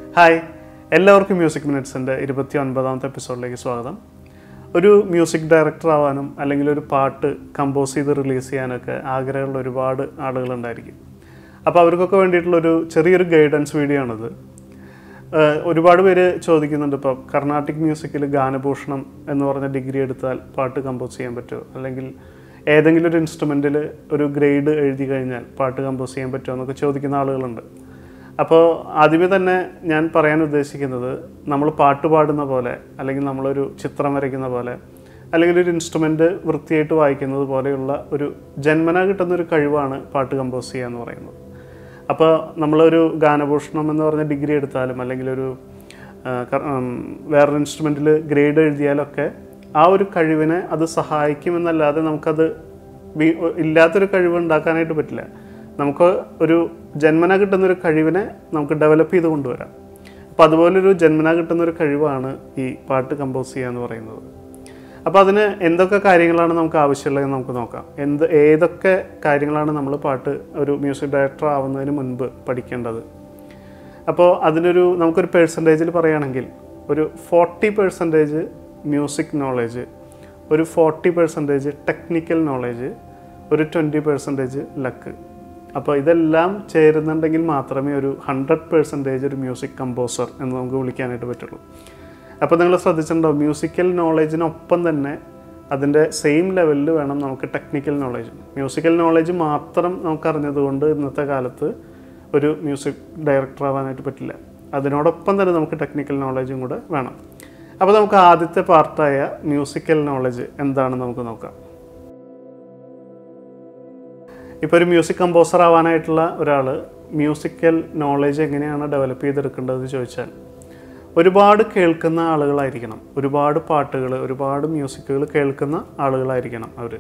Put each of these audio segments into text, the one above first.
hi എല്ലാവർക്കും music മിനിറ്റ്സിൻ്റെ ഇരുപത്തി ഒൻപതാമത്തെ എപ്പിസോഡിലേക്ക് സ്വാഗതം ഒരു മ്യൂസിക് ഡയറക്ടർ ആവാനും അല്ലെങ്കിൽ ഒരു പാട്ട് കമ്പോസ് ചെയ്ത് റിലീസ് ചെയ്യാനൊക്കെ ആഗ്രഹമുള്ള ഒരുപാട് ആളുകളുണ്ടായിരിക്കും അപ്പോൾ അവർക്കൊക്കെ വേണ്ടിയിട്ടുള്ളൊരു ചെറിയൊരു ഗൈഡൻസ് വീഡിയോ ആണിത് ഏഹ് ഒരുപാട് പേര് ചോദിക്കുന്നുണ്ട് ഇപ്പോൾ കർണാട്ടിക് മ്യൂസിക്കിൽ ഗാനഭൂഷണം എന്ന് പറഞ്ഞ ഡിഗ്രി എടുത്താൽ പാട്ട് കമ്പോസ് ചെയ്യാൻ പറ്റുമോ അല്ലെങ്കിൽ ഏതെങ്കിലും ഒരു ഇൻസ്ട്രുമെൻറ്റിൽ ഒരു ഗ്രേഡ് എഴുതി കഴിഞ്ഞാൽ പാട്ട് കമ്പോസ് ചെയ്യാൻ പറ്റുമോ എന്നൊക്കെ ചോദിക്കുന്ന ആളുകളുണ്ട് അപ്പോൾ ആദ്യമേ തന്നെ ഞാൻ പറയാൻ ഉദ്ദേശിക്കുന്നത് നമ്മൾ പാട്ട് പാടുന്ന പോലെ അല്ലെങ്കിൽ നമ്മളൊരു ചിത്രം വരയ്ക്കുന്ന പോലെ അല്ലെങ്കിൽ ഒരു ഇൻസ്ട്രുമെൻ്റ് വൃത്തിയായിട്ട് വായിക്കുന്നത് പോലെയുള്ള ഒരു ജന്മന കിട്ടുന്ന ഒരു കഴിവാണ് പാട്ട് കമ്പോസ് ചെയ്യുക എന്ന് പറയുന്നത് അപ്പോൾ നമ്മളൊരു ഗാനഭൂഷണം എന്ന് പറഞ്ഞ ഡിഗ്രി എടുത്താലും അല്ലെങ്കിൽ ഒരു ആ, ക- ഉം, വേറൊരു ഇൻസ്ട്രുമെൻറ്റിൽ ഗ്രേഡ് എഴുതിയാലൊക്കെ ആ ഒരു കഴിവിനെ അത് സഹായിക്കുമെന്നല്ലാതെ നമുക്കത് വി- ഇല്ലാത്തൊരു കഴിവ് ഉണ്ടാക്കാനായിട്ട് പറ്റില്ല നമുക്ക് ഒരു ജന്മന കിട്ടുന്ന ഒരു കഴിവിനെ നമുക്ക് ഡെവലപ്പ് ചെയ്ത് കൊണ്ടുവരാം അപ്പോൾ അതുപോലൊരു ജന്മന കിട്ടുന്ന ഒരു കഴിവാണ് ഈ പാട്ട് കമ്പോസ് ചെയ്യുക എന്ന് പറയുന്നത് അപ്പോൾ അതിന് എന്തൊക്കെ കാര്യങ്ങളാണ് നമുക്ക് ആവശ്യമുള്ളതെന്ന് നമുക്ക് നോക്കാം എന്ത് ഏതൊക്കെ കാര്യങ്ങളാണ് നമ്മൾ പാട്ട് ഒരു മ്യൂസിക് ഡയറക്ടർ ആവുന്നതിന് മുൻപ് പഠിക്കേണ്ടത് അപ്പോൾ അതിനൊരു നമുക്കൊരു പേഴ്സൻറ്റേജിൽ പറയുകയാണെങ്കിൽ ഒരു ഫോർട്ടി പെർസെൻറ്റേജ് മ്യൂസിക് നോളേജ് ഒരു ഫോർട്ടി പെർസെൻറ്റേജ് ടെക്നിക്കൽ നോളേജ് ഒരു ട്വൻറ്റി പെർസെൻറ്റേജ് ലക്ക് അപ്പോൾ ഇതെല്ലാം ചേരുന്നുണ്ടെങ്കിൽ മാത്രമേ ഒരു ഹൺഡ്രഡ് പെർസെൻറ്റേജ് ഒരു മ്യൂസിക് കമ്പോസർ എന്ന് നമുക്ക് വിളിക്കാനായിട്ട് പറ്റുള്ളൂ അപ്പോൾ നിങ്ങൾ ശ്രദ്ധിച്ചിട്ടുണ്ടോ മ്യൂസിക്കൽ നോളേജിനൊപ്പം തന്നെ അതിൻ്റെ സെയിം ലെവലിൽ വേണം നമുക്ക് ടെക്നിക്കൽ നോളേജ് മ്യൂസിക്കൽ നോളേജ് മാത്രം നമുക്ക് അറിഞ്ഞതുകൊണ്ട് ഇന്നത്തെ കാലത്ത് ഒരു മ്യൂസിക് ഡയറക്ടർ ആവാനായിട്ട് പറ്റില്ല അതിനോടൊപ്പം തന്നെ നമുക്ക് ടെക്നിക്കൽ നോളേജും കൂടെ വേണം അപ്പോൾ നമുക്ക് ആദ്യത്തെ പാർട്ടായ മ്യൂസിക്കൽ നോളേജ് എന്താണെന്ന് നമുക്ക് നോക്കാം ഇപ്പോൾ ഒരു മ്യൂസിക് കമ്പോസർ ആവാനായിട്ടുള്ള ഒരാൾ മ്യൂസിക്കൽ നോളേജ് എങ്ങനെയാണ് ഡെവലപ്പ് ചെയ്തെടുക്കേണ്ടതെന്ന് ചോദിച്ചാൽ ഒരുപാട് കേൾക്കുന്ന ആളുകളായിരിക്കണം ഒരുപാട് പാട്ടുകൾ ഒരുപാട് മ്യൂസിക്കുകൾ കേൾക്കുന്ന ആളുകളായിരിക്കണം അവർ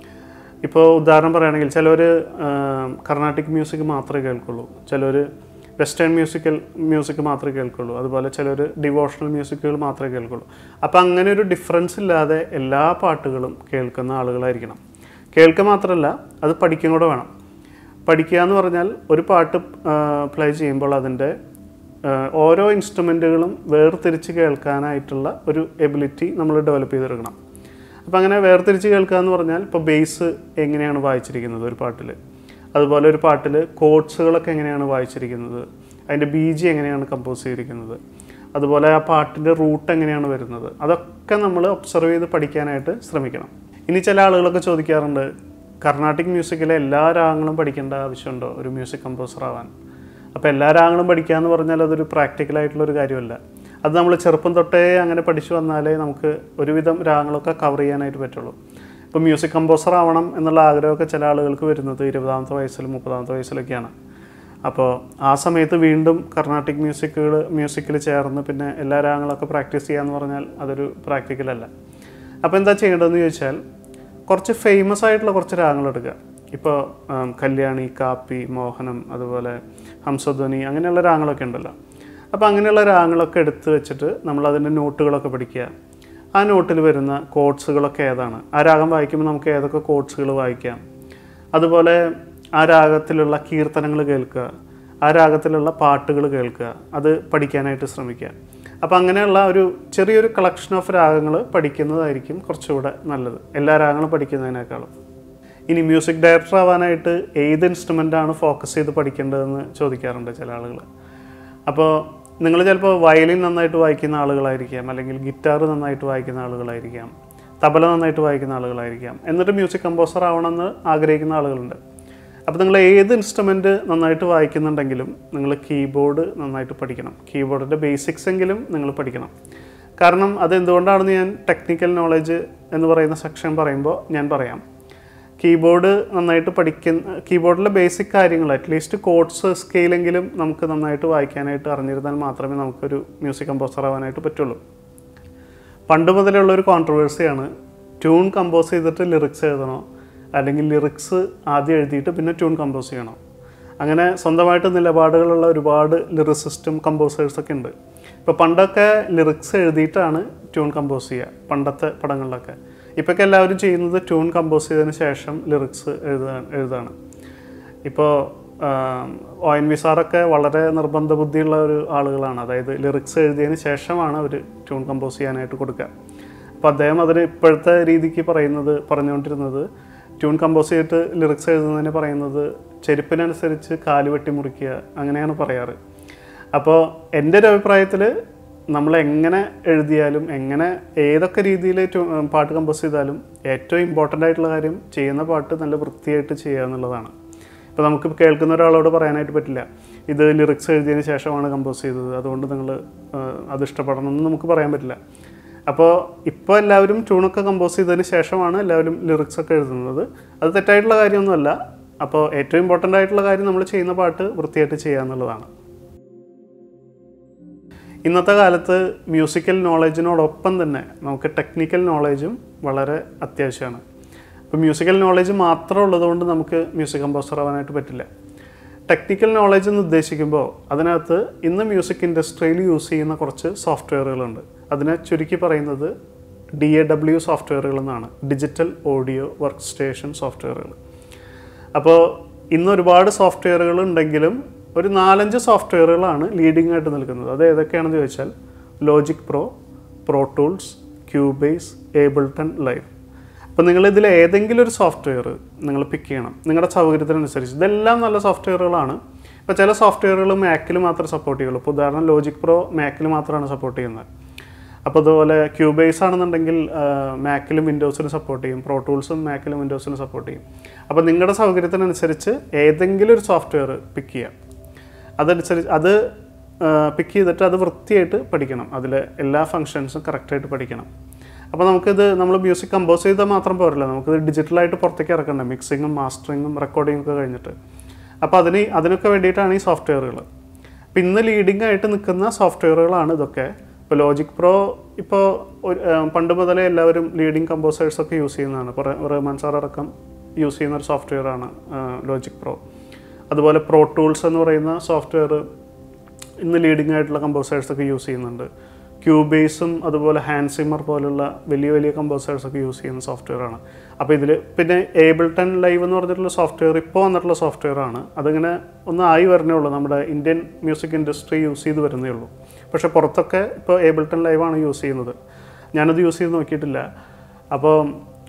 ഇപ്പോൾ ഉദാഹരണം പറയുകയാണെങ്കിൽ ചിലർ കർണാട്ടിക് മ്യൂസിക് മാത്രമേ കേൾക്കുള്ളൂ ചിലർ വെസ്റ്റേൺ മ്യൂസിക്കൽ മ്യൂസിക് മാത്രമേ കേൾക്കുള്ളൂ അതുപോലെ ചിലർ ഡിവോഷണൽ മ്യൂസിക്കുകൾ മാത്രമേ കേൾക്കുള്ളൂ അപ്പോൾ അങ്ങനെ ഒരു ഡിഫറൻസ് ഇല്ലാതെ എല്ലാ പാട്ടുകളും കേൾക്കുന്ന ആളുകളായിരിക്കണം കേൾക്കുക മാത്രമല്ല അത് പഠിക്കും കൂടെ വേണം പഠിക്കുക എന്ന് പറഞ്ഞാൽ ഒരു പാട്ട് പ്ലേ ചെയ്യുമ്പോൾ അതിൻ്റെ ആഹ് ഓരോ ഇൻസ്ട്രുമെൻറ്റുകളും വേർതിരിച്ച് കേൾക്കാനായിട്ടുള്ള ഒരു എബിലിറ്റി നമ്മൾ ഡെവലപ്പ് ചെയ്തെടുക്കണം അപ്പോൾ അങ്ങനെ വേർതിരിച്ച് കേൾക്കുക എന്ന് പറഞ്ഞാൽ ഇപ്പോൾ ബേസ് എങ്ങനെയാണ് വായിച്ചിരിക്കുന്നത് ഒരു പാട്ടിൽ അതുപോലെ ഒരു പാട്ടിൽ കോഡ്സുകളൊക്കെ എങ്ങനെയാണ് വായിച്ചിരിക്കുന്നത് അതിൻ്റെ ബീജി എങ്ങനെയാണ് കമ്പോസ് ചെയ്തിരിക്കുന്നത് അതുപോലെ ആ പാട്ടിൻ്റെ റൂട്ട് എങ്ങനെയാണ് വരുന്നത് അതൊക്കെ നമ്മൾ ഒബ്സർവ് ചെയ്ത് പഠിക്കാനായിട്ട് ശ്രമിക്കണം ഇനി ചില ആളുകളൊക്കെ ചോദിക്കാറുണ്ട് കർണാട്ടിക് മ്യൂസിക്കിലെ എല്ലാ രാഗങ്ങളും പഠിക്കേണ്ട ആവശ്യമുണ്ടോ ഒരു മ്യൂസിക് കമ്പോസർ ആവാൻ അപ്പോൾ എല്ലാ രാഗങ്ങളും പഠിക്കുക എന്ന് പറഞ്ഞാൽ അതൊരു പ്രാക്ടിക്കലായിട്ടുള്ള ഒരു കാര്യമല്ല അത് നമ്മൾ ചെറുപ്പം തൊട്ടേ അങ്ങനെ പഠിച്ചു വന്നാലേ നമുക്ക് ഒരുവിധം രാഗങ്ങളൊക്കെ കവർ ചെയ്യാനായിട്ട് പറ്റുള്ളൂ ഇപ്പോൾ മ്യൂസിക് കമ്പോസർ ആവണം എന്നുള്ള ആഗ്രഹമൊക്കെ ചില ആളുകൾക്ക് വരുന്നത് ഇരുപതാമത്തെ വയസ്സിലും മുപ്പതാമത്തെ വയസ്സിലൊക്കെയാണ് അപ്പോൾ ആ സമയത്ത് വീണ്ടും കർണാട്ടിക് മ്യൂസിക്കുകൾ മ്യൂസിക്കിൽ ചേർന്ന് പിന്നെ എല്ലാ രാഗങ്ങളൊക്കെ പ്രാക്ടീസ് ചെയ്യാന്ന് പറഞ്ഞാൽ അതൊരു പ്രാക്ടിക്കലല്ല അപ്പോൾ എന്താ ചെയ്യേണ്ടതെന്ന് ചോദിച്ചാൽ കുറച്ച് ഫേമസ് ആയിട്ടുള്ള കുറച്ച് രാഗങ്ങൾ എടുക്കുക ഇപ്പോൾ ആം, കല്യാണി കാപ്പി മോഹനം അതുപോലെ ഹംസധ്വനി അങ്ങനെയുള്ള രാഗങ്ങളൊക്കെ ഉണ്ടല്ലോ അപ്പോൾ അങ്ങനെയുള്ള രാഗങ്ങളൊക്കെ എടുത്ത് വെച്ചിട്ട് നമ്മൾ അതിൻ്റെ നോട്ടുകളൊക്കെ പഠിക്കുക ആ നോട്ടിൽ വരുന്ന കോഡ്സുകളൊക്കെ ഏതാണ് ആ രാഗം വായിക്കുമ്പോൾ നമുക്ക് ഏതൊക്കെ കോഡ്സുകൾ വായിക്കാം അതുപോലെ ആ രാഗത്തിലുള്ള കീർത്തനങ്ങൾ കേൾക്കുക ആ രാഗത്തിലുള്ള പാട്ടുകൾ കേൾക്കുക അത് പഠിക്കാനായിട്ട് ശ്രമിക്കുക അപ്പോൾ അങ്ങനെയുള്ള ഒരു ചെറിയൊരു കളക്ഷൻ ഓഫ് രാഗങ്ങൾ പഠിക്കുന്നതായിരിക്കും കുറച്ചുകൂടെ നല്ലത് എല്ലാ രാഗങ്ങളും പഠിക്കുന്നതിനേക്കാളും ഇനി മ്യൂസിക് ഡയറക്ടർ ആവാനായിട്ട് ഏത് ഇൻസ്ട്രുമെൻ്റാണ് ഫോക്കസ് ചെയ്ത് പഠിക്കേണ്ടതെന്ന് ചോദിക്കാറുണ്ട് ചില ആളുകൾ അപ്പോൾ നിങ്ങൾ ചിലപ്പോൾ വയലിൻ നന്നായിട്ട് വായിക്കുന്ന ആളുകളായിരിക്കാം അല്ലെങ്കിൽ ഗിറ്റാർ നന്നായിട്ട് വായിക്കുന്ന ആളുകളായിരിക്കാം തബല നന്നായിട്ട് വായിക്കുന്ന ആളുകളായിരിക്കാം എന്നിട്ട് മ്യൂസിക് കമ്പോസർ ആവണമെന്ന് ആഗ്രഹിക്കുന്ന ആളുകളുണ്ട് അപ്പോൾ നിങ്ങൾ ഏത് ഇൻസ്ട്രുമെൻറ്റ് നന്നായിട്ട് വായിക്കുന്നുണ്ടെങ്കിലും നിങ്ങൾ കീബോർഡ് നന്നായിട്ട് പഠിക്കണം കീബോർഡിൻ്റെ ബേസിക്സ് എങ്കിലും നിങ്ങൾ പഠിക്കണം കാരണം അത് എന്തുകൊണ്ടാണെന്ന് ഞാൻ ടെക്നിക്കൽ നോളജ് എന്ന് പറയുന്ന സെക്ഷൻ പറയുമ്പോൾ ഞാൻ പറയാം കീബോർഡ് നന്നായിട്ട് പഠിക്കുന്ന കീബോർഡിലെ ബേസിക് കാര്യങ്ങൾ അറ്റ്ലീസ്റ്റ് കോഡ്സ് സ്കെയിലെങ്കിലും നമുക്ക് നന്നായിട്ട് വായിക്കാനായിട്ട് അറിഞ്ഞിരുന്നാൽ മാത്രമേ നമുക്കൊരു മ്യൂസിക് കമ്പോസർ ആവാനായിട്ട് പറ്റുള്ളൂ പണ്ട് മുതലുള്ള ഒരു കോൺട്രവേഴ്സിയാണ് ട്യൂൺ കമ്പോസ് ചെയ്തിട്ട് ലിറിക്സ് എഴുതണോ അല്ലെങ്കിൽ ലിറിക്സ് ആദ്യം എഴുതിയിട്ട് പിന്നെ ട്യൂൺ കമ്പോസ് ചെയ്യണോ അങ്ങനെ സ്വന്തമായിട്ട് നിലപാടുകളുള്ള ഒരുപാട് ലിറിസിസ്റ്റും കമ്പോസേഴ്സൊക്കെ ഉണ്ട് ഇപ്പോൾ പണ്ടൊക്കെ ലിറിക്സ് എഴുതിയിട്ടാണ് ട്യൂൺ കമ്പോസ് ചെയ്യുക പണ്ടത്തെ പടങ്ങളിലൊക്കെ ഇപ്പോഴൊക്കെ എല്ലാവരും ചെയ്യുന്നത് ട്യൂൺ കമ്പോസ് ചെയ്തതിന് ശേഷം ലിറിക്സ് എഴുതാൻ എഴുതാണ് ഇപ്പോൾ ഒ എൻ വി സാറൊക്കെ വളരെ നിർബന്ധ ബുദ്ധിയുള്ള ഒരു ആളുകളാണ് അതായത് ലിറിക്സ് എഴുതിയതിന് ശേഷമാണ് അവർ ട്യൂൺ കമ്പോസ് ചെയ്യാനായിട്ട് കൊടുക്കുക അപ്പോൾ അദ്ദേഹം അതിന് ഇപ്പോഴത്തെ രീതിക്ക് പറയുന്നത് പറഞ്ഞുകൊണ്ടിരുന്നത് ട്യൂൺ കമ്പോസ് ചെയ്തിട്ട് ലിറിക്സ് എഴുതുന്നതിന് പറയുന്നത് ചെരുപ്പിനനുസരിച്ച് കാല് വെട്ടി മുറിക്കുക അങ്ങനെയാണ് പറയാറ് അപ്പോൾ എൻ്റെ ഒരു അഭിപ്രായത്തിൽ നമ്മൾ എങ്ങനെ എഴുതിയാലും എങ്ങനെ ഏതൊക്കെ രീതിയിൽ പാട്ട് കമ്പോസ് ചെയ്താലും ഏറ്റവും ഇമ്പോർട്ടൻ്റ് ആയിട്ടുള്ള കാര്യം ചെയ്യുന്ന പാട്ട് നല്ല വൃത്തിയായിട്ട് ചെയ്യുക എന്നുള്ളതാണ് ഇപ്പോൾ നമുക്ക് കേൾക്കുന്ന ഒരാളോട് പറയാനായിട്ട് പറ്റില്ല ഇത് ലിറിക്സ് എഴുതിയതിന് ശേഷമാണ് കമ്പോസ് ചെയ്തത് അതുകൊണ്ട് നിങ്ങൾ അത് ഇഷ്ടപ്പെടണം എന്ന് നമുക്ക് പറയാൻ പറ്റില്ല അപ്പോൾ ഇപ്പോൾ എല്ലാവരും ട്യൂണൊക്കെ കമ്പോസ് ചെയ്തതിന് ശേഷമാണ് എല്ലാവരും ലിറിക്സ് ഒക്കെ എഴുതുന്നത് അത് തെറ്റായിട്ടുള്ള കാര്യമൊന്നുമല്ല അപ്പോൾ ഏറ്റവും ഇമ്പോർട്ടൻ്റ് ആയിട്ടുള്ള കാര്യം നമ്മൾ ചെയ്യുന്ന പാട്ട് വൃത്തിയായിട്ട് ചെയ്യുക എന്നുള്ളതാണ് ഇന്നത്തെ കാലത്ത് മ്യൂസിക്കൽ നോളജിനോടൊപ്പം തന്നെ നമുക്ക് ടെക്നിക്കൽ നോളജും വളരെ അത്യാവശ്യമാണ് ഇപ്പോൾ മ്യൂസിക്കൽ നോളജ് മാത്രം ഉള്ളതുകൊണ്ട് നമുക്ക് മ്യൂസിക് കമ്പോസർ ആവാനായിട്ട് പറ്റില്ല ടെക്നിക്കൽ നോളജ് എന്ന് ഉദ്ദേശിക്കുമ്പോൾ അതിനകത്ത് ഇന്ന് മ്യൂസിക് ഇൻഡസ്ട്രിയിൽ യൂസ് ചെയ്യുന്ന കുറച്ച് സോഫ്റ്റ്വെയറുകളുണ്ട് അതിനെ ചുരുക്കി പറയുന്നത് ഡി എ ഡബ്ല്യു സോഫ്റ്റ്വെയറുകൾ എന്നാണ് ഡിജിറ്റൽ ഓഡിയോ വർക്ക് സ്റ്റേഷൻ സോഫ്റ്റ്വെയറുകൾ അപ്പോൾ ഇന്ന് ഒരുപാട് സോഫ്റ്റ്വെയറുകൾ ഉണ്ടെങ്കിലും ഒരു നാലഞ്ച് സോഫ്റ്റ്വെയറുകളാണ് ലീഡിംഗ് ആയിട്ട് നിൽക്കുന്നത് അത് ഏതൊക്കെയാണെന്ന് ചോദിച്ചാൽ Logic Pro Pro Tools Cubase Ableton Live അപ്പോൾ നിങ്ങൾ ഇതിൽ ഏതെങ്കിലും ഒരു സോഫ്റ്റ്വെയർ നിങ്ങൾ പിക്ക് ചെയ്യണം നിങ്ങളുടെ സൗകര്യത്തിനനുസരിച്ച് ഇതെല്ലാം നല്ല സോഫ്റ്റ്വെയറുകളാണ് ഇപ്പോൾ ചില സോഫ്റ്റ്വെയറുകൾ മാക്കിൽ മാത്രമേ സപ്പോർട്ട് ചെയ്യുള്ളൂ ഇപ്പോൾ ഉദാഹരണം ലോജിക് പ്രോ മാക്കിൽ മാത്രമാണ് സപ്പോർട്ട് ചെയ്യുന്നത് അപ്പോൾ അതുപോലെ ക്യൂബേസ് ആണെന്നുണ്ടെങ്കിൽ മാക്കിലും വിൻഡോസിലും സപ്പോർട്ട് ചെയ്യും പ്രോ ടൂൾസും മാക്കിലും വിൻഡോസിലും സപ്പോർട്ട് ചെയ്യും അപ്പോൾ നിങ്ങളുടെ സൗകര്യത്തിനനുസരിച്ച് ഏതെങ്കിലും ഒരു സോഫ്റ്റ്വെയർ പിക്ക് ചെയ്യാം അതനുസരിച്ച് അത് പിക്ക് ചെയ്തിട്ട് അത് വൃത്തിയായിട്ട് പഠിക്കണം അതിൽ എല്ലാ ഫങ്ഷൻസും കറക്റ്റായിട്ട് പഠിക്കണം അപ്പോൾ നമുക്കിത് നമ്മൾ മ്യൂസിക് കമ്പോസ് ചെയ്താൽ മാത്രം പോരല്ല നമുക്കിത് ഡിജിറ്റലായിട്ട് പുറത്തേക്ക് ഇറക്കണ്ടേ മിക്സിങ്ങും മാസ്റ്ററിങ്ങും റെക്കോർഡിങ്ങും ഒക്കെ കഴിഞ്ഞിട്ട് അപ്പോൾ അതിന് അതിനൊക്കെ വേണ്ടിയിട്ടാണ് ഈ സോഫ്റ്റ്വെയറുകൾ അപ്പോൾ ഇന്ന് ലീഡിംഗ് ആയിട്ട് നിൽക്കുന്ന സോഫ്റ്റ്വെയറുകളാണ് ഇതൊക്കെ ഇപ്പോൾ ലോജിക് പ്രോ ഇപ്പോൾ ഒരു പണ്ട് മുതലേ എല്ലാവരും ലീഡിംഗ് കമ്പോസേഴ്സൊക്കെ യൂസ് ചെയ്യുന്നതാണ് ഇപ്പോൾ റഹ്മാൻ സാർ അടക്കം യൂസ് ചെയ്യുന്ന ഒരു സോഫ്റ്റ്വെയറാണ് ലോജിക് പ്രോ അതുപോലെ പ്രോ ടൂൾസ് എന്ന് പറയുന്ന സോഫ്റ്റ്വെയർ ഇന്ന് ലീഡിംഗ് ആയിട്ടുള്ള കമ്പോസേഴ്സൊക്കെ യൂസ് ചെയ്യുന്നുണ്ട് ക്യൂബേസും അതുപോലെ ഹാൻഡ് സിമ്മർ പോലുള്ള വലിയ വലിയ കമ്പോസേഴ്സൊക്കെ യൂസ് ചെയ്യുന്ന സോഫ്റ്റ്വെയറാണ് അപ്പോൾ ഇതിൽ പിന്നെ ഏബിൾട്ടൺ ലൈവ് എന്ന് പറഞ്ഞിട്ടുള്ള സോഫ്റ്റ്വെയർ ഇപ്പോൾ വന്നിട്ടുള്ള സോഫ്റ്റ്വെയർ ആണ് അതിങ്ങനെ ഒന്ന് ആയി വരണേ ഉള്ളൂ നമ്മുടെ ഇന്ത്യൻ മ്യൂസിക് ഇൻഡസ്ട്രി യൂസ് ചെയ്ത് വരുന്നേ ഉള്ളൂ പക്ഷേ പുറത്തൊക്കെ ഇപ്പോൾ ഏബിൾട്ടൺ ലൈവാണ് യൂസ് ചെയ്യുന്നത് ഞാനത് യൂസ് ചെയ്ത് നോക്കിയിട്ടില്ല അപ്പോൾ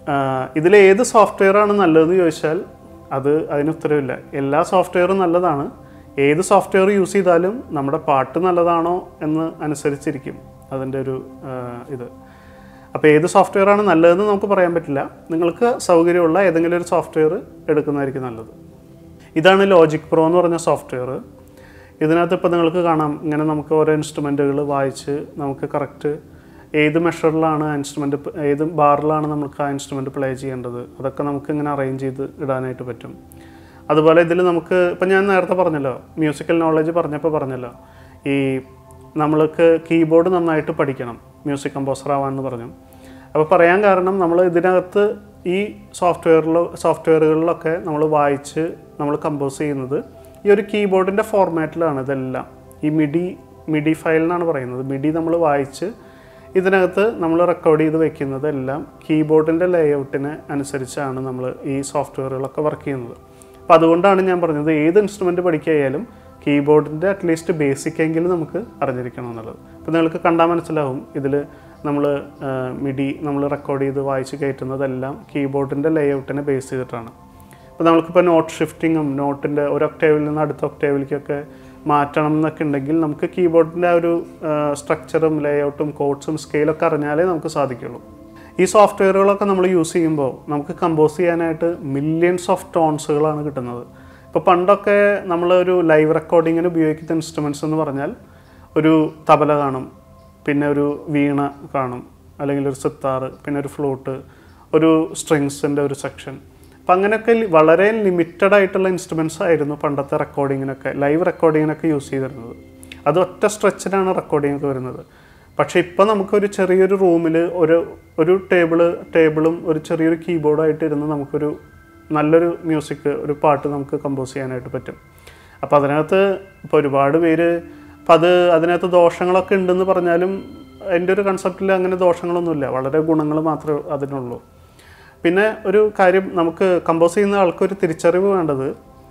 ഇതിൽ ഏത് സോഫ്റ്റ്വെയർ ആണ് നല്ലതെന്ന് ചോദിച്ചാൽ അത് അതിന് ഉത്തരവില്ല എല്ലാ സോഫ്റ്റ്വെയറും നല്ലതാണ് ഏത് സോഫ്റ്റ്വെയർ യൂസ് ചെയ്താലും നമ്മുടെ പാട്ട് നല്ലതാണോ എന്ന് അനുസരിച്ചിരിക്കും അതിൻ്റെ ഒരു ഇത് അപ്പോൾ ഏത് സോഫ്റ്റ്വെയർ ആണ് നല്ലതെന്ന് നമുക്ക് പറയാൻ പറ്റില്ല നിങ്ങൾക്ക് സൗകര്യമുള്ള ഏതെങ്കിലും ഒരു സോഫ്റ്റ്വെയർ എടുക്കുന്നതായിരിക്കും നല്ലത് ഇതാണ് ലോജിക് പ്രോ എന്ന് പറഞ്ഞ സോഫ്റ്റ്വെയർ ഇതിനകത്ത് ഇപ്പോൾ നിങ്ങൾക്ക് കാണാം ഇങ്ങനെ നമുക്ക് ഓരോ ഇൻസ്ട്രുമെൻറ്റുകൾ വായിച്ച് നമുക്ക് കറക്റ്റ് ഏത് മെഷറിലാണ് ആ ഇൻസ്ട്രുമെൻറ്റ് ഏത് ബാറിലാണ് നമുക്ക് ആ ഇൻസ്ട്രുമെൻറ്റ് പ്ലേ ചെയ്യേണ്ടത് അതൊക്കെ നമുക്ക് ഇങ്ങനെ അറേഞ്ച് ചെയ്ത് ഇടാനായിട്ട് പറ്റും അതുപോലെ ഇതിൽ നമുക്ക് ഇപ്പം ഞാൻ നേരത്തെ പറഞ്ഞല്ലോ മ്യൂസിക്കൽ നോളജ് പറഞ്ഞപ്പോൾ പറഞ്ഞല്ലോ ഈ നമ്മൾക്ക് കീബോർഡ് നന്നായിട്ട് പഠിക്കണം മ്യൂസിക് കമ്പോസർ ആവാമെന്ന് പറഞ്ഞു അപ്പോൾ പറയാൻ കാരണം നമ്മൾ ഇതിനകത്ത് ഈ സോഫ്റ്റ്വെയറിലോ സോഫ്റ്റ്വെയറുകളിലൊക്കെ നമ്മൾ വായിച്ച് നമ്മൾ കമ്പോസ് ചെയ്യുന്നത് ഈ ഒരു കീബോർഡിൻ്റെ ഫോർമാറ്റിലാണ് ഇതെല്ലാം ഈ മിഡി മിഡി ഫയൽ എന്നാണ് പറയുന്നത് മിഡി നമ്മൾ വായിച്ച് ഇതിനകത്ത് നമ്മൾ റെക്കോർഡ് ചെയ്ത് വെക്കുന്നത് എല്ലാം കീബോർഡിൻ്റെ ലേഔട്ടിന് അനുസരിച്ചാണ് നമ്മൾ ഈ സോഫ്റ്റ്വെയറുകളൊക്കെ വർക്ക് ചെയ്യുന്നത് അപ്പോൾ അതുകൊണ്ടാണ് ഞാൻ പറഞ്ഞത് ഏത് ഇൻസ്ട്രുമെൻറ്റ് പഠിക്കുകയായാലും കീബോർഡിൻ്റെ അറ്റ്ലീസ്റ്റ് ബേസിക് എങ്കിലും നമുക്ക് അറിഞ്ഞിരിക്കണം എന്നുള്ളത് അപ്പോൾ നിങ്ങൾക്ക് കണ്ടാൽ മനസ്സിലാവും ഇതിൽ നമ്മൾ മിഡി നമ്മൾ റെക്കോർഡ് ചെയ്ത് വായിച്ച് കയറ്റുന്നതെല്ലാം കീബോർഡിൻ്റെ ലേഔട്ടിനെ ബേസ് ചെയ്തിട്ടാണ് അപ്പോൾ നമ്മൾക്കിപ്പോൾ നോട്ട് ഷിഫ്റ്റിങ്ങും നോട്ടിൻ്റെ ഒരു ഒക്ടേവിൽ നിന്ന് അടുത്ത ഒക്ടേവിലേക്കൊക്കെ മാറ്റണം എന്നൊക്കെ ഉണ്ടെങ്കിൽ നമുക്ക് കീബോർഡിൻ്റെ ആ ഒരു സ്ട്രക്ചറും ലേഔട്ടും കോഡ്സും സ്കെയിലൊക്കെ അറിഞ്ഞാലേ നമുക്ക് സാധിക്കുള്ളൂ ഈ സോഫ്റ്റ്വെയറുകളൊക്കെ നമ്മൾ യൂസ് ചെയ്യുമ്പോൾ നമുക്ക് കമ്പോസ് ചെയ്യാനായിട്ട് മില്യൺസ് ഓഫ് ടോൺസുകളാണ് കിട്ടുന്നത് ഇപ്പോൾ പണ്ടൊക്കെ നമ്മൾ ഒരു ലൈവ് റെക്കോർഡിങ്ങിന് ഉപയോഗിക്കുന്ന ഇൻസ്ട്രുമെൻറ്റ്സ് എന്ന് പറഞ്ഞാൽ ഒരു തബല കാണും പിന്നെ ഒരു വീണ കാണും അല്ലെങ്കിൽ ഒരു സിത്താറ് പിന്നെ ഒരു ഫ്ലൂട്ട് ഒരു സ്ട്രിങ്സിൻ്റെ ഒരു സെക്ഷൻ അപ്പം അങ്ങനെയൊക്കെ വളരെ ലിമിറ്റഡ് ആയിട്ടുള്ള ഇൻസ്ട്രുമെൻറ്റ്സ് ആയിരുന്നു പണ്ടത്തെ റെക്കോർഡിങ്ങിനൊക്കെ ലൈവ് റെക്കോർഡിങ്ങിനൊക്കെ യൂസ് ചെയ്തിരുന്നത് അത് ഒറ്റ സ്ട്രെച്ചിനാണ് റെക്കോർഡിംഗ് ഒക്കെ വരുന്നത് പക്ഷേ ഇപ്പോൾ നമുക്കൊരു ചെറിയൊരു റൂമിൽ ഒരു ഒരു ടേബിള് ടേബിളും ഒരു ചെറിയൊരു കീബോർഡായിട്ട് ഇരുന്ന് നമുക്കൊരു നല്ലൊരു മ്യൂസിക് ഒരു പാട്ട് നമുക്ക് കമ്പോസ് ചെയ്യാനായിട്ട് പറ്റും അപ്പോൾ അതിനകത്ത് ഇപ്പോൾ ഒരുപാട് പേര് അപ്പം അത് അതിനകത്ത് ദോഷങ്ങളൊക്കെ ഉണ്ടെന്ന് പറഞ്ഞാലും എൻ്റെ ഒരു കൺസെപ്റ്റിൽ അങ്ങനെ ദോഷങ്ങളൊന്നുമില്ല വളരെ ഗുണങ്ങൾ മാത്രമേ അതിനുള്ളൂ പിന്നെ ഒരു കാര്യം നമുക്ക് കമ്പോസ് ചെയ്യുന്ന ആൾക്കൊരു തിരിച്ചറിവ് വേണ്ടത്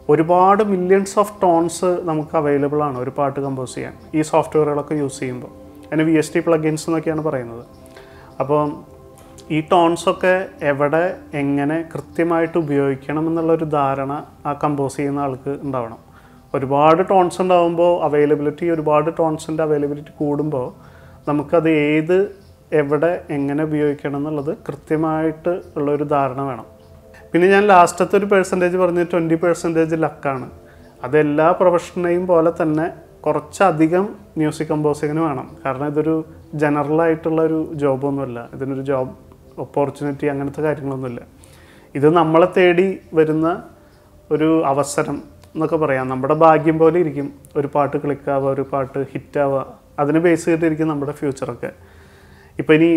ഒരുപാട് മില്യൺസ് ഓഫ് ടോൺസ് നമുക്ക് അവൈലബിൾ ആണ് ഒരു പാട്ട് കമ്പോസ് ചെയ്യാൻ ഈ സോഫ്റ്റ്വെയറുകളൊക്കെ യൂസ് ചെയ്യുമ്പോൾ അതിന് വി എസ് ടി പ്ലഗിൻസ് എന്നൊക്കെയാണ് പറയുന്നത് അപ്പോൾ ഈ ടോൺസൊക്കെ എവിടെ എങ്ങനെ കൃത്യമായിട്ട് ഉപയോഗിക്കണം എന്നുള്ളൊരു ധാരണ ആ കമ്പോസ് ചെയ്യുന്ന ആൾക്ക് ഉണ്ടാവണം ഒരുപാട് ടോൺസ് ഉണ്ടാകുമ്പോൾ അവൈലബിലിറ്റി ഒരുപാട് ടോൺസിൻ്റെ അവൈലബിലിറ്റി കൂടുമ്പോൾ നമുക്കത് ഏത് എവിടെ എങ്ങനെ ഉപയോഗിക്കണം എന്നുള്ളത് കൃത്യമായിട്ട് ഉള്ളൊരു ധാരണ വേണം പിന്നെ ഞാൻ ലാസ്റ്റത്തെ ഒരു പെർസെൻറ്റേജ് പറഞ്ഞ് ട്വൻറ്റി പെർസെൻറ്റേജ് ലക്കാണ് അത് എല്ലാ പ്രൊഫഷനെയും പോലെ തന്നെ കുറച്ചധികം മ്യൂസിക് കമ്പോസിങ്ങിന് വേണം കാരണം ഇതൊരു ജനറൽ ആയിട്ടുള്ള ഒരു ജോബൊന്നുമല്ല ഇതിനൊരു ജോബ് ഓപ്പർച്യൂണിറ്റി അങ്ങനത്തെ കാര്യങ്ങളൊന്നുമില്ല ഇത് നമ്മളെ തേടി വരുന്ന ഒരു അവസരം എന്നൊക്കെ പറയാം നമ്മുടെ ഭാഗ്യം പോലെ ഇരിക്കും ഒരു പാട്ട് ക്ലിക്കാവുക ഒരു പാട്ട് ഹിറ്റാവുക അതിന് ബേസ് ചെയ്തിട്ടിരിക്കും നമ്മുടെ ഫ്യൂച്ചറൊക്കെ ഇപ്പോൾ ഇനി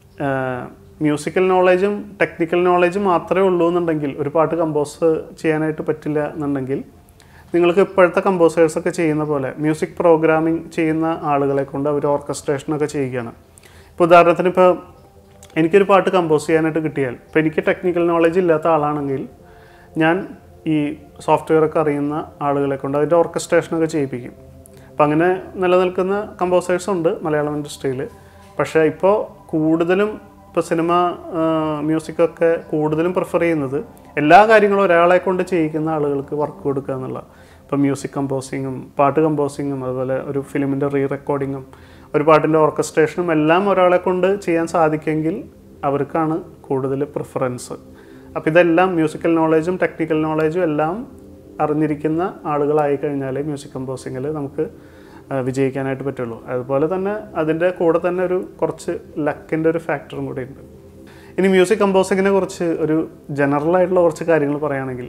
മ്യൂസിക്കൽ നോളേജും ടെക്നിക്കൽ നോളേജും മാത്രമേ ഉള്ളൂ എന്നുണ്ടെങ്കിൽ ഒരു പാട്ട് കമ്പോസ് ചെയ്യാനായിട്ട് പറ്റില്ല എന്നുണ്ടെങ്കിൽ നിങ്ങൾക്ക് ഇപ്പോഴത്തെ കമ്പോസേഴ്സൊക്കെ ചെയ്യുന്ന പോലെ മ്യൂസിക് പ്രോഗ്രാമിംഗ് ചെയ്യുന്ന ആളുകളെ കൊണ്ട് അവർ ഓർക്കസ്ട്രേഷനൊക്കെ ചെയ്യുകയാണ് ഇപ്പോൾ ഉദാഹരണത്തിന് ഇപ്പോൾ എനിക്കൊരു പാട്ട് കമ്പോസ് ചെയ്യാനായിട്ട് കിട്ടിയാൽ ഇപ്പോൾ എനിക്ക് ടെക്നിക്കൽ നോളേജ് ഇല്ലാത്ത ആളാണെങ്കിൽ ഞാൻ ഈ സോഫ്റ്റ്വെയർ ഒക്കെ അറിയുന്ന ആളുകളെ കൊണ്ട് അതിൻ്റെ ഓർക്കസ്ട്രേഷനൊക്കെ ചെയ്യിപ്പിക്കും അപ്പം അങ്ങനെ നിലനിൽക്കുന്ന കമ്പോസേഴ്സ് ഉണ്ട് മലയാളം ഇൻഡസ്ട്രിയിൽ പക്ഷേ ഇപ്പോൾ കൂടുതലും ഇപ്പോൾ സിനിമ മ്യൂസിക്കൊക്കെ കൂടുതലും പ്രിഫർ ചെയ്യുന്നത് എല്ലാ കാര്യങ്ങളും ഒരാളെ കൊണ്ട് ചെയ്യിക്കുന്ന ആളുകൾക്ക് വർക്ക് കൊടുക്കുക എന്നുള്ള ഇപ്പോൾ മ്യൂസിക് കമ്പോസിങ്ങും പാട്ട് കമ്പോസിങ്ങും അതുപോലെ ഒരു ഫിലിമിൻ്റെ റീ റെക്കോർഡിങ്ങും ഒരു പാട്ടിൻ്റെ ഓർക്കസ്ട്രേഷനും എല്ലാം ഒരാളെ കൊണ്ട് ചെയ്യാൻ സാധിക്കുമെങ്കിൽ അവർക്കാണ് കൂടുതൽ പ്രിഫറൻസ് അപ്പോൾ ഇതെല്ലാം മ്യൂസിക്കൽ നോളേജും ടെക്നിക്കൽ നോളേജും എല്ലാം അറിഞ്ഞിരിക്കുന്ന ആളുകളായി കഴിഞ്ഞാൽ മ്യൂസിക് കമ്പോസിങ്ങിൽ നമുക്ക് ആ, വിജയിക്കാനായിട്ട് പറ്റുള്ളൂ അതുപോലെ തന്നെ അതിൻ്റെ കൂടെ തന്നെ ഒരു കുറച്ച് ലക്കിൻ്റെ ഒരു ഫാക്ടറും കൂടി ഉണ്ട് ഇനി മ്യൂസിക് കമ്പോസിങ്ങിനെ കുറിച്ച് ഒരു ജനറൽ ആയിട്ടുള്ള കുറച്ച് കാര്യങ്ങൾ പറയുകയാണെങ്കിൽ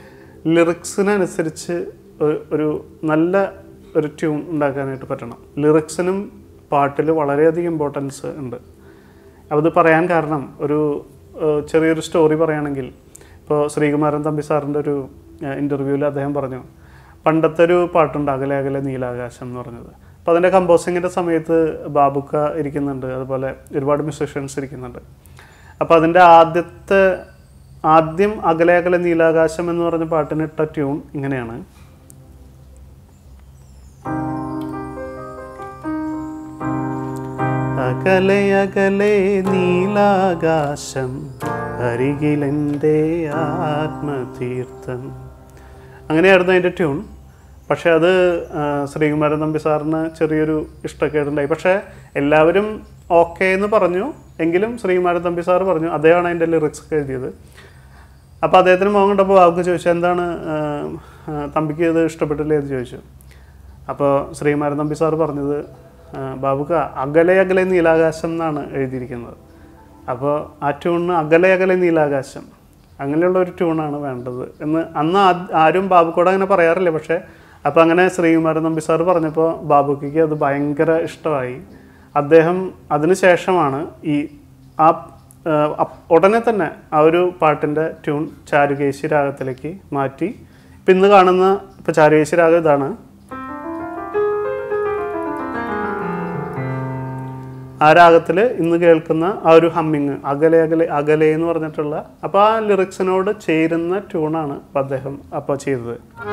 ലിറിക്സിനനുസരിച്ച് ഒരു- ഒരു നല്ല ഒരു ട്യൂൺ ഉണ്ടാക്കാനായിട്ട് പറ്റണം ലിറിക്സിനും പാട്ടിൽ വളരെയധികം ഇമ്പോർട്ടൻസ് ഉണ്ട് അത് പറയാൻ കാരണം ഒരു ഏഹ്, ചെറിയൊരു സ്റ്റോറി പറയുകയാണെങ്കിൽ ഇപ്പോൾ ശ്രീകുമാരൻ തമ്പി സാറിൻ്റെ ഒരു ഇൻ്റർവ്യൂവിൽ അദ്ദേഹം പറഞ്ഞു പണ്ടത്തെ ഒരു പാട്ടുണ്ട് അകലെ അകലെ നീലാകാശം എന്ന് പറഞ്ഞത് അപ്പോൾ അതിൻ്റെ കമ്പോസിങ്ങിൻ്റെ സമയത്ത് ബാബുക്ക ഇരിക്കുന്നുണ്ട് അതുപോലെ ഒരുപാട് മ്യൂസിഷ്യൻസ് ഇരിക്കുന്നുണ്ട് അപ്പോൾ അതിൻ്റെ ആദ്യത്തെ ആദ്യം അകലെ അകലെ നീലാകാശം എന്ന് പറഞ്ഞ പാട്ടിന് ഇട്ട ട്യൂൺ ഇങ്ങനെയാണ് അകലെ അകലെ നീലാകാശം അരികിലെൻ്റെ ആത്മതീർത്ഥം അങ്ങനെയായിരുന്നു അതിൻ്റെ ട്യൂൺ പക്ഷേ അത് ആ, ശ്രീകുമാരൻ തമ്പി സാറിന് ചെറിയൊരു ഇഷ്ടക്കേടുണ്ടായി പക്ഷേ എല്ലാവരും ഓക്കെ എന്ന് പറഞ്ഞു എങ്കിലും ശ്രീകുമാരൻ തമ്പി സാർ പറഞ്ഞു അദ്ദേഹമാണ് അതിൻ്റെ ലിറിക്സ് ഒക്കെ എഴുതിയത് അപ്പോൾ അദ്ദേഹത്തിന് മോഹം കണ്ടപ്പോൾ ബാബുക്ക് ചോദിച്ചു എന്താണ് ആ, ആ, തമ്പിക്ക് ഇത് ഇഷ്ടപ്പെട്ടില്ലേ എന്ന് ചോദിച്ചു അപ്പോൾ ശ്രീകുമാരൻ തമ്പി സാർ പറഞ്ഞത് ആ, ബാബുക്ക അകലെ അകലെ നീലാകാശം എന്നാണ് എഴുതിയിരിക്കുന്നത് അപ്പോൾ ആ ട്യൂണിന് അകലെ അകലെ നീലാകാശം അങ്ങനെയുള്ള ഒരു ട്യൂണാണ് വേണ്ടത് എന്ന് അന്ന് ആ- ആരും ബാബുക്കോട് അങ്ങനെ പറയാറില്ല പക്ഷേ അപ്പോൾ അങ്ങനെ ശ്രീകുമാരൻ തമ്പി സാർ പറഞ്ഞപ്പോൾ ബാബുക്കിക്ക് അത് ഭയങ്കര ഇഷ്ടമായി അദ്ദേഹം അതിന് ശേഷമാണ് ഈ ആ ആ, അപ്പ് ഉടനെ തന്നെ ആ ഒരു പാട്ടിൻ്റെ ട്യൂൺ ചാരുകേശി രാഗത്തിലേക്ക് മാറ്റി ഇപ്പം ഇന്ന് കാണുന്ന ഇപ്പോൾ ചാരുകേശി രാഗം ഇതാണ് ആ രാഗത്തിൽ ഇന്ന് കേൾക്കുന്ന ആ ഒരു ഹമ്മിങ് അകലെ അകലെ അകലെ എന്ന് പറഞ്ഞിട്ടുള്ള അപ്പോൾ ആ ലിറിക്സിനോട് ചേരുന്ന ട്യൂണാണ് അപ്പോൾ അദ്ദേഹം അപ്പോൾ ചെയ്തത്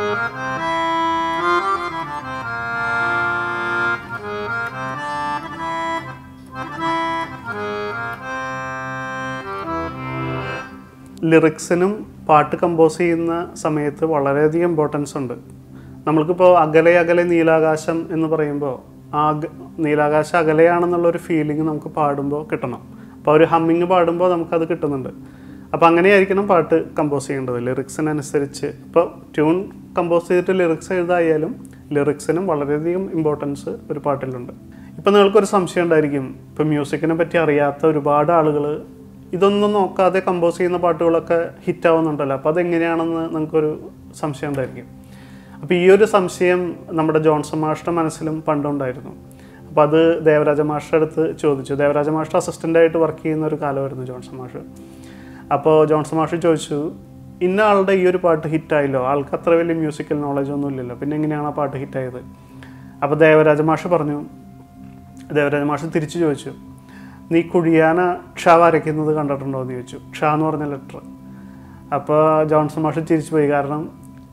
ലിറിക്സിനും പാട്ട് കമ്പോസ് ചെയ്യുന്ന സമയത്ത് വളരെയധികം ഇമ്പോർട്ടൻസ് ഉണ്ട് നമ്മൾക്കിപ്പോൾ അകലെ അകലെ നീലാകാശം എന്ന് പറയുമ്പോൾ ആ അക- നീലാകാശം അകലെയാണെന്നുള്ളൊരു ഫീലിംഗ് നമുക്ക് പാടുമ്പോൾ കിട്ടണം അപ്പോൾ ഒരു ഹമ്മിങ് പാടുമ്പോൾ നമുക്കത് കിട്ടുന്നുണ്ട് അപ്പോൾ അങ്ങനെയായിരിക്കണം പാട്ട് കമ്പോസ് ചെയ്യേണ്ടത് ലിറിക്സിനനുസരിച്ച് ഇപ്പോൾ ട്യൂൺ കമ്പോസ് ചെയ്തിട്ട് ലിറിക്സ് എഴുതായാലും ലിറിക്സിനും വളരെയധികം ഇമ്പോർട്ടൻസ് ഒരു പാട്ടിലുണ്ട് ഇപ്പം നിങ്ങൾക്കൊരു സംശയം ഉണ്ടായിരിക്കും ഇപ്പം മ്യൂസിക്കിനെ പറ്റി അറിയാത്ത ഒരുപാട് ആളുകൾ ഇതൊന്നും നോക്കാതെ കമ്പോസ് ചെയ്യുന്ന പാട്ടുകളൊക്കെ ഹിറ്റ് ആവുന്നുണ്ടല്ലോ അപ്പോൾ അതെങ്ങനെയാണെന്ന് നിങ്ങൾക്കൊരു സംശയം ഉണ്ടായിരിക്കും അപ്പോൾ ഈ ഒരു സംശയം നമ്മുടെ ജോൺസൺ മാഷ്ട മനസ്സിലും പണ്ടുണ്ടായിരുന്നു അപ്പോൾ അത് ദേവരാജ മാഷ്ട അടുത്ത് ചോദിച്ചു ദേവരാജ മാഷ്ട അസിസ്റ്റൻ്റായിട്ട് വർക്ക് ചെയ്യുന്ന ഒരു കാലമായിരുന്നു ജോൺസൺ മാഷ് അപ്പോൾ ജോൺസൺ മാഷ് ചോദിച്ചു ഇന്ന ആളുടെ ഈ ഒരു പാട്ട് ഹിറ്റായല്ലോ ആൾക്ക് അത്ര വലിയ മ്യൂസിക്കൽ നോളജ് ഒന്നും ഇല്ലല്ലോ പിന്നെ എങ്ങനെയാണ് ആ പാട്ട് ഹിറ്റായത് അപ്പോൾ ദേവരാജ മാഷ് പറഞ്ഞു ദേവരാജ മാഷ് തിരിച്ചു ചോദിച്ചു നീ കുഴിയാന ക്ഷ വരയ്ക്കുന്നത് കണ്ടിട്ടുണ്ടോ എന്ന് ചോദിച്ചു ക്ഷ എന്ന് പറഞ്ഞ ലെറ്റർ അപ്പോൾ ജോൺസൺ മാഷ് തിരിച്ചു പോയി കാരണം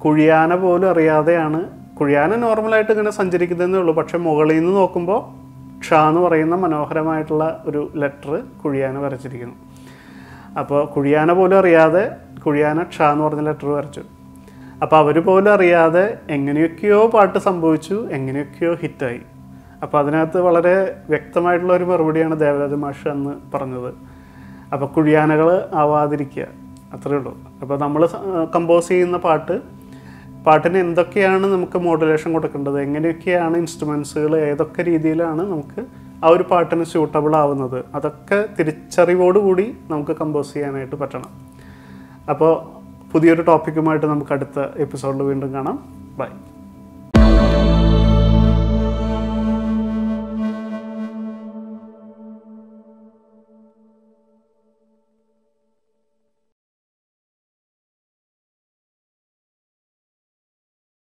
കുഴിയാന പോലും അറിയാതെയാണ് കുഴിയാന നോർമലായിട്ട് ഇങ്ങനെ സഞ്ചരിക്കുന്നതേ ഉള്ളൂ പക്ഷെ മുകളിൽ നിന്ന് നോക്കുമ്പോൾ ക്ഷ എന്ന് പറയുന്ന മനോഹരമായിട്ടുള്ള ഒരു ലെറ്റർ കുഴിയാന വരച്ചിരിക്കുന്നു അപ്പോൾ കുഴിയാന പോലും അറിയാതെ കുഴിയാന ക്ഷ എന്ന് പറഞ്ഞ ലെറ്റർ വരച്ചു അപ്പോൾ അവർ പോലും അറിയാതെ എങ്ങനെയൊക്കെയോ പാട്ട് സംഭവിച്ചു എങ്ങനെയൊക്കെയോ ഹിറ്റായി അപ്പോൾ അതിനകത്ത് വളരെ വ്യക്തമായിട്ടുള്ള ഒരു മറുപടിയാണ് ദേവരാജ മാഷ് അന്ന് പറഞ്ഞത് അപ്പോൾ കുഴിയാനകൾ ആവാതിരിക്കുക അത്രേ ഉള്ളൂ അപ്പോൾ നമ്മൾ കമ്പോസ് ചെയ്യുന്ന പാട്ട് പാട്ടിന് എന്തൊക്കെയാണ് നമുക്ക് മോഡുലേഷൻ കൊടുക്കേണ്ടത് എങ്ങനെയൊക്കെയാണ് ഇൻസ്ട്രുമെൻസുകൾ ഏതൊക്കെ രീതിയിലാണ് നമുക്ക് ആ ഒരു പാട്ടിന് സ്യൂട്ടബിൾ ആവുന്നത് അതൊക്കെ തിരിച്ചറിവോടുകൂടി നമുക്ക് കമ്പോസ് ചെയ്യാനായിട്ട് പറ്റണം അപ്പോൾ പുതിയൊരു ടോപ്പിക്കുമായിട്ട് നമുക്ക് അടുത്ത എപ്പിസോഡിൽ വീണ്ടും കാണാം ബൈ